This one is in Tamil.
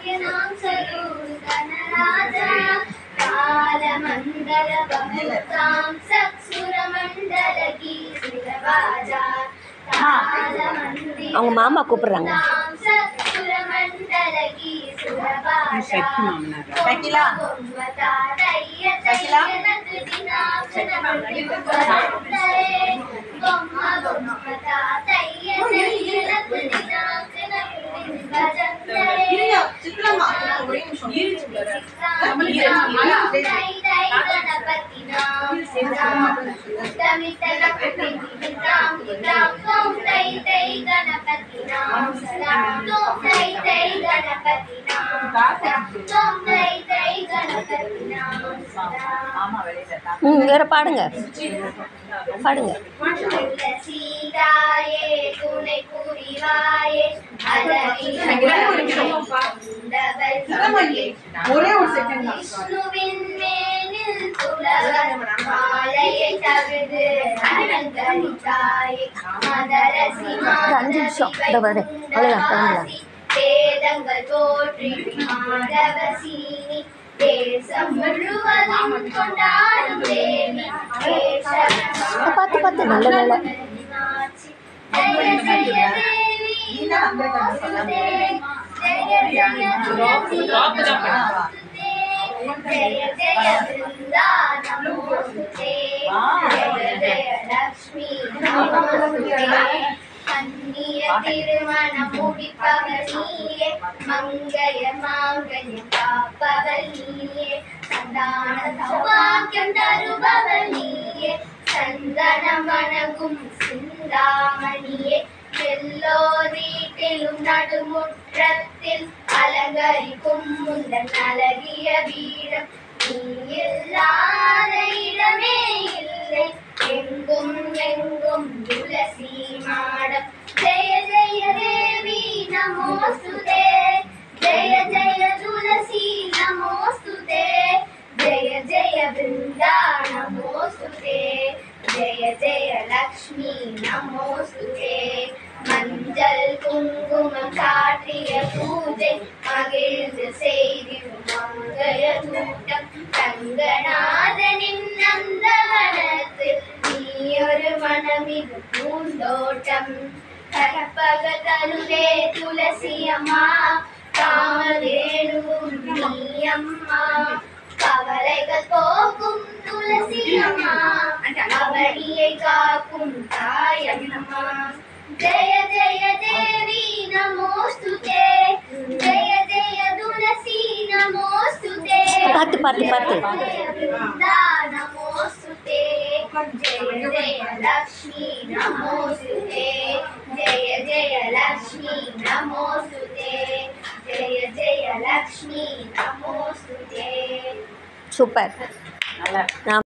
सौभाग्यनां सरोदनराजा कालमण्डलबहुतां सत्सुरमण्डलगीतिरवाजा அவங்க மாமா கூப்பிடுறாங்க ம் வேற பாடுங்க பாடுங்க சீதாயே துணை புரிவாயே ஒரே ஒரு செகண்ட் தான் விஷ்ணுவின் மேனில் துளவர் மாலையை தவிடு அலங்கரித்தாயே மதரசி ஒரு அஞ்சு நிமிஷம். இதோ வரேன். அவ்வளவுதான், கிளம்பலாம். வேதங்கள் தோற்றி மாதவ சீனி தேசம் முழுவதும் கொண்டாடும் தேவி இதை பார்த்து பார்த்து நல்ல நல்ல ஜெய ஜெய தேவி நமோஸ்துதே ஜெய ஜெய துளசி நமோஸ்துதே ஜெய ஜெய பிருந்தா நமோஸ்துதே ஜெய ஜெய லக்ஷ்மி நமோஸ்துதே கண்ணிய திருமணம் முடிப்பவர் நீயே மங்கைய மாங்கல்யம் காப்பவர் நீயே சந்தான சௌபாக்கியம் தருபவர் நீயே சந்தனம் வணங்கும் சிந்தாமணியே எல்லோர் வீட்டிலும் நடுமுற்றத்தில் அலங்கரிக்கும் முந்தன் அழகிய வீரம் நீ இல்லாத இடமே இல்லை எங்கும் எங்கும் துளசி மாடம் ஜெய ஜெய தேவி நமோஸ்துதே ஜெய ஜெய துளசி நமோஸ்துதே ஜெய ஜெய பிருந்தா நமோஸ்துதே ஜெய ஜெய லக்ஷ்மி நமோஸ்துதே மஞ்சள் குங்குமம் காட்டிய பூஜை மகிழ்ந்து செய்திடும் மங்கள கூட்டம் ரங்கநாதனின் நந்தவனத்தில் நீ ஒரு மனமிகு பூந்தோட்டம் கற்பக தருவே துளசி அம்மா காமதேனுவும் நீ அம்மா கவலைகள் போக்கும் துளசி அம்மா அவளியை காக்கும் தாயம்மா ஜெய ஜெய தேவி நமோஸ்துதே ஜெய ஜெய துளசி நமோஸ்துதே பார்த்து பார்த்து பார்த்து वृंदा नमोस्तुते जय जय लक्ष्मी नमोस्तुते जय जय लक्ष्मी नमोस्तुते जय जय लक्ष्मी नमोस्तुते சூப்பர் நல்லா நான்